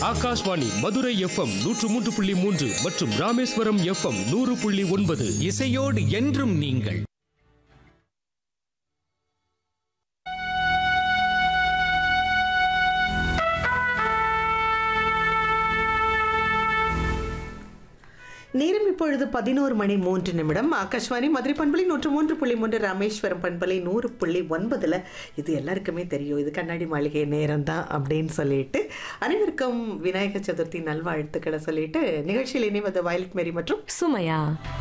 Akashvani Madurai FM நூற்று மூன்று புள்ளி மூன்று மற்றும் ராமேஸ்வரம் எஃப்எம் நூறு புள்ளி ஒன்பது இசையோடு என்றும் நீங்கள் நேரம் இப்பொழுது பதினோரு மணி மூன்று நிமிடம் ஆகாஷ்வாணி மதுரை பண்பலை நூற்று மூன்று புள்ளி மூன்று ராமேஸ்வரம் பண்பலை நூறு புள்ளி ஒன்பதுல இது எல்லாருக்குமே தெரியும் இது கண்ணாடி மாளிகை நேரம் தான் அப்படின்னு சொல்லிட்டு அனைவருக்கும் விநாயகர் சதுர்த்தி நல்வாழ்த்துக்களை சொல்லிட்டு நிகழ்ச்சியில் இணைவது வயலட் மேரி மற்றும் சுமையா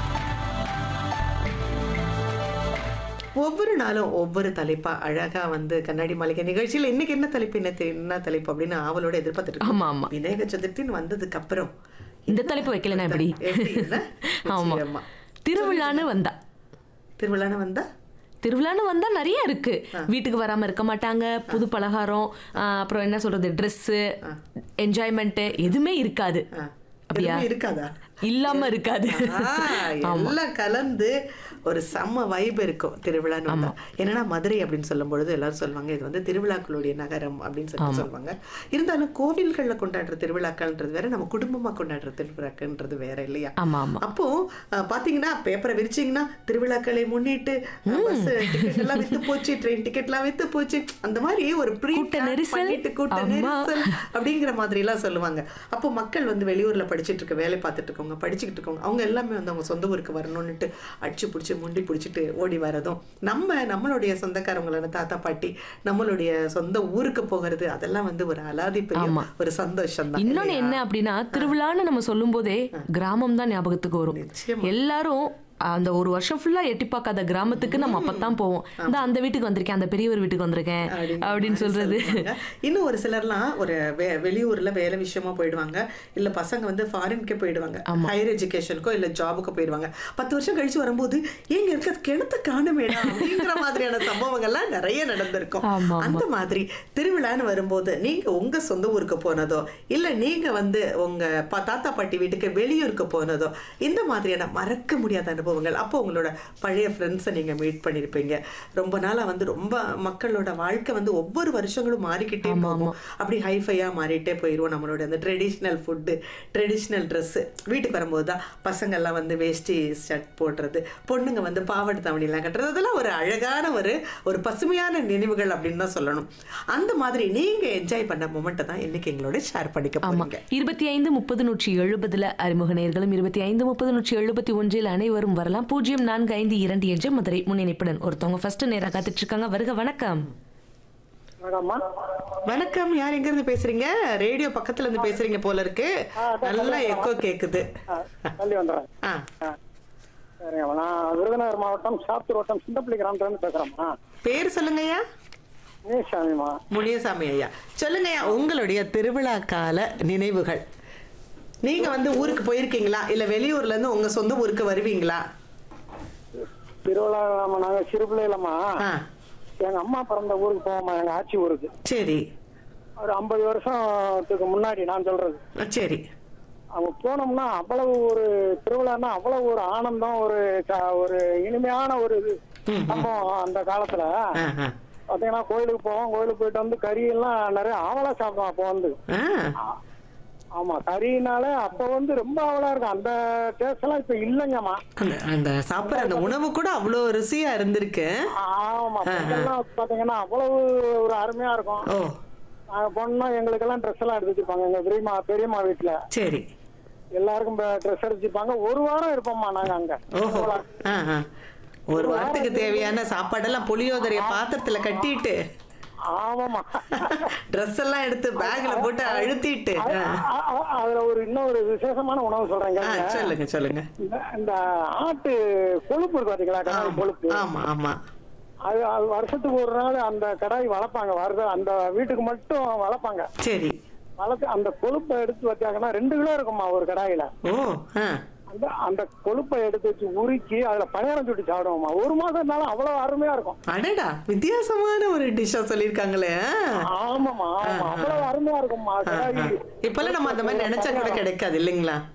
ஒவ்வொரு நாளும் ஒவ்வொரு தலைப்பா அழகா வந்து கண்ணாடி மாளிகை நிகழ்ச்சியில் இன்னைக்கு என்ன தலைப்பு என்ன தெ- என்ன தலைப்பு அப்படின்னு ஆவலோட எதிர்பார்த்துட்டு இருக்கோம். ஆமா, ஆமா. விநாயகர் சதுர்த்தின்னு வந்ததுக்கு அப்புறம் இந்த தலைப்பு வைக்கலனா எப்படி எப்படி இல்ல? ஆமா நிச்சயமா. திருவிழான்னு வந்தா திருவிழான்னு வந்தா திருவிழான்னு வந்தா நிறைய இருக்கு வீட்டுக்கு வராம இருக்க மாட்டாங்க புது பலகாரம் ஆ, அப்புறம் என்ன சொல்றது Dress என்ஜாய்மெண்ட் எதுவுமே இருக்காது ஆ. அப்படியா எதுவுமே இருக்காதா இல்லாம இருக்காது ஆ, எல்லாம் கலந்து ஒரு செம்ம வைப் இருக்கும் திருவிழான்னு வந்தா. என்னன்னா மதுரை அப்படின்னு சொல்லும் பொழுது எல்லாரும் சொல்லுவாங்க இது வந்து திருவிழாக்களுடைய நகரம் அப்படின்னு சொல்லி சொல்லுவாங்க இருந்தாலும் கோவில்கள்ல கொண்டாடுற திருவிழாக்கள்ன்றது வேற நம்ம குடும்பமா கொண்டாடுற திருவிழாக்கள்ன்றது வேற இல்லையா ஆமா ஆமா அப்போ அஹ், பாத்தீங்கன்னா பேப்பரை விரிச்சீங்கன்னா திருவிழாக்களை முன்னிட்டு பஸ் டிக்கெட் எல்லாம் வித்து போச்சு ட்ரெயின் டிக்கெட் எல்லாம் வித்து போச்சு அந்த மாதிரி ஒரு pre கூட்ட plan நெரிசல். பண்ணிட்டு கூட்ட ஆமா. நெரிசல் அப்படிங்கிற மாதிரி எல்லாம் சொல்லுவாங்க அப்போ மக்கள் வந்து வெளியூர்ல படிச்சிட்டு இருக்க வேலை பார்த்துட்டு இருக்கவங்க படிச்சுக்கிட்டு இருக்கவங்க அவங்க எல்லாமே வந்து அவங்க சொந்த ஊருக்கு வரணும்னுட்டு அடிச்சு பிடிச்சி முண்டி பிடிச்சிட்டு ஓடி வரதும் நம்ம நம்மளுடைய சொந்தக்காரங்களான தாத்தா பாட்டி நம்மளுடைய சொந்த ஊருக்கு போகிறது அதெல்லாம் வந்து ஒரு அலாதி பெரிய ஆமா. ஒரு சந்தோஷம் தான் இன்னொன்னு என்ன அப்படின்னா திருவிழான்னு நம்ம சொல்லும் போதே கிராமம் தான் ஞாபகத்துக்கு வரும் நிச்சயமா. எல்லாரும் அந்த ஒரு வருஷம் ஃபுல்லா எட்டி பார்க்காத கிராமத்துக்கு நம்ம அப்பதான் போவோம் இந்த அந்த வீட்டுக்கு வந்திருக்கேன் அந்த பெரியவர் வீட்டுக்கு வந்திருக்கேன் அப்படிங்கிற அப்படின்னு மாதிரி சொல்றது சொல்லுவாங்க. இன்னும் ஒரு சிலர்லாம் ஒரு வெ- வெளியூர்ல வேலை விஷயமா போயிடுவாங்க இல்ல பசங்க வந்து ஃபாரின்க்கே போயிடுவாங்க ஹையர் எஜுகேஷனுக்கோ இல்ல ஜாபுக்கோ போயிடுவாங்க பத்து வருஷம் கழிச்சு வரும்போது எங்க இருக்க கிணத்த காணுமேடா அப்படிங்கிற மாதிரியான சம்பவங்கள்லாம் நிறைய நடந்திருக்கும் ஆமா, ஆமா. அந்த மாதிரி திருவிழான்னு வரும்போது நீங்க உங்க சொந்த ஊருக்கு போனதோ இல்ல நீங்க வந்து உங்க ப- தாத்தா பாட்டி வீட்டுக்கு வெளியூருக்கு போனதோ இந்த மாதிரியான மறக்க முடியாத அனுபவங்கள் அப்போ உங்களோட பழைய ஃப்ரெண்ட்ஸை நீங்க மீட் பண்ணிருப்பீங்க ரொம்ப நாளா வந்து ரொம்ப மக்களோட வாழ்க்கை வந்து ஒவ்வொரு வருஷங்களும் மாறிக்கிட்டே போகும் அப்படி ஹைஃபையா மாறிட்டே போயிடுவோம் நம்மளோட அந்த ட்ரெடிஷ்னல் ஃபுட்டு ட்ரெடிஷ்னல் ட்ரெஸ்ஸு வீட்டுக்கு வரும்போது தான் பசங்கள்லாம் வந்து வேஷ்டி ஷர்ட் போடுறது பொண்ணுங்க வந்து பாவாடை தாவணிலாம் கட்டுறது அதெல்லாம் ஒரு அழகான ஒரு ஒரு பசுமையான நினைவுகள் அப்படின்னு தான் சொல்லணும் அந்த மாதிரி நீங்க என்ஜாய் பண்ண மொமெண்ட்டை தான் இன்னைக்கு எங்களோட ஷேர் பண்ணிக்க ஆமா போறீங்க இருபத்தி ஐந்து முப்பது நூற்றி எழுபதுல அறிமுக நேர்களும் இருபத்தி ஐந்து முப்பது நூற்றி எழுபத்தி ஒன்றில் அனைவரும் வரலாம் பூஜ்ஜியம் நான்கு ஐந்து இரண்டு என்ற மதுரை முன்னிணைப்புடன் ஒருத்தவங்க ஃபர்ஸ்ட் நேரா காத்துட்டு இருக்காங்க வருக வணக்கம் வணக்கம்மா வணக்கம் யார் எங்க இருந்து பேசுறீங்க ரேடியோ பக்கத்துல இருந்து பேசுறீங்க போல இருக்கு நல்லா எக்கோ கேக்குது ஆ, தள்ளி வந்துடுறேன் ஆ ஆ சரிங்க நான் விருதுநகர் மாவட்டம் சாத்தூர் வட்டம் சிந்தப்பள்ளி கிராமத்துலேருந்து பேசுகிறேம்மா பேர் சொல்லுங்கய்யா நீசாமிம்மா முனியசாமி ஐயா சொல்லுங்கய்யா உங்களுடைய திருவிழா கால நினைவுகள் நீங்க வந்து ஊருக்கு போயிருக்கீங்களா இல்ல வெளியூர்ல இருந்து உங்க சொந்த ஊருக்கு வருவீங்களா திருவிழா நம்ம நாங்கள் சிறு பிள்ளைகளம்மா ஆ எங்கள் அம்மா பிறந்த ஊருக்கு போவோம்மா எங்கள் ஆச்சி ஊருக்கு சரி ஒரு ஐம்பது வருஷத்துக்கு முன்னாடி நான் சொல்றது ஆ, சரி அவங்க போனோம்னா அவ்வளவு ஒரு திருவிழான்னா அவ்வளவு ஒரு ஆனந்தம் ஒரு க- ஒரு இனிமையான ஒரு இது சம்பவம் அந்த காலத்துல ஆ ஆ பாத்தீங்கன்னா கோயிலுக்கு போவோம் கோயிலுக்கு போயிட்டு வந்து கறி எல்லாம் நிறைய ஆவலா சாப்பிடுவோம் அப்போ வந்து ஆ ஆமா கறினாலே அப்ப வந்து ரொம்ப ஆவலா இருக்கும் அந்த டேஸ்ட் எல்லாம் இப்ப இல்லைங்கம்மா அந்த அந்த சாப்பிட்ற அந்த உணவு கூட அவ்வளோ ருசியா இருந்திருக்கு ஆமா இதெல்லாம் பாத்தீங்கன்னா அவ்வளவு ஒரு அருமையா இருக்கும் ஓ நாங்க போனோம்னா எங்களுக்கெல்லாம் ட்ரெஸ் எல்லாம் எடுத்து வச்சிருப்பாங்க எங்க பெரியம்மா பெரியம்மா வீட்டுல சரி எல்லாருக்கும் ட்ரெஸ் எடுத்து வச்சிருப்பாங்க ஒரு வாரம் இருப்போம்மா நாங்க அங்க ஓஹோ ஆ ஆ ஒரு வாரத்துக்கு தேவையான சாப்பாடெல்லாம் புளியோதரைய பாத்திரத்துல கட்டிட்டு ஆமாமா ட்ரெஸ் எல்லாம் எடுத்து பேக்ல போட்டு அழுத்திட்டு ஆ. அ- அ- அதுல ஒரு இன்னொரு விசேஷமான உணவு சொல்றேங்க ஆ, சொல்லுங்க சொல்லுங்க இந்த இந்த ஆட்டு கொழுப்பு இருக்கு பாத்தீங்களா கடாய் கொழுப்பு ஆமா ஆமா அது அது வருஷத்துக்கு ஒரு நாள் அந்த கடாய் வளர்ப்பாங்க வருத அந்த வீட்டுக்கு மட்டும் வளர்ப்பாங்க சரி வளர்த்து அந்த கொழுப்பை எடுத்து வச்சாங்கன்னா ரெண்டு கிலோ இருக்குமா ஒரு கடாயில ஓ ஆ அந்த அந்த கொழுப்பை எடுத்து வச்சு உருக்கி அதுல பணியாரம் சுட்டு சாப்பிடுவோமா ஒரு மாசம் இருந்தாலும் அவ்வளவு அருமையா இருக்கும் அடடா வித்தியாசமான ஒரு டிஷ்ஷா சொல்லியிருக்காங்களே ஆ. ஆமாமா ஆமா அவ்வளவு அருமையா இருக்கும்மா கடாய் இப்பெல்லாம் நம்ம அந்த மாதிரி நினைச்சா கூட கிடைக்காது இல்லைங்களா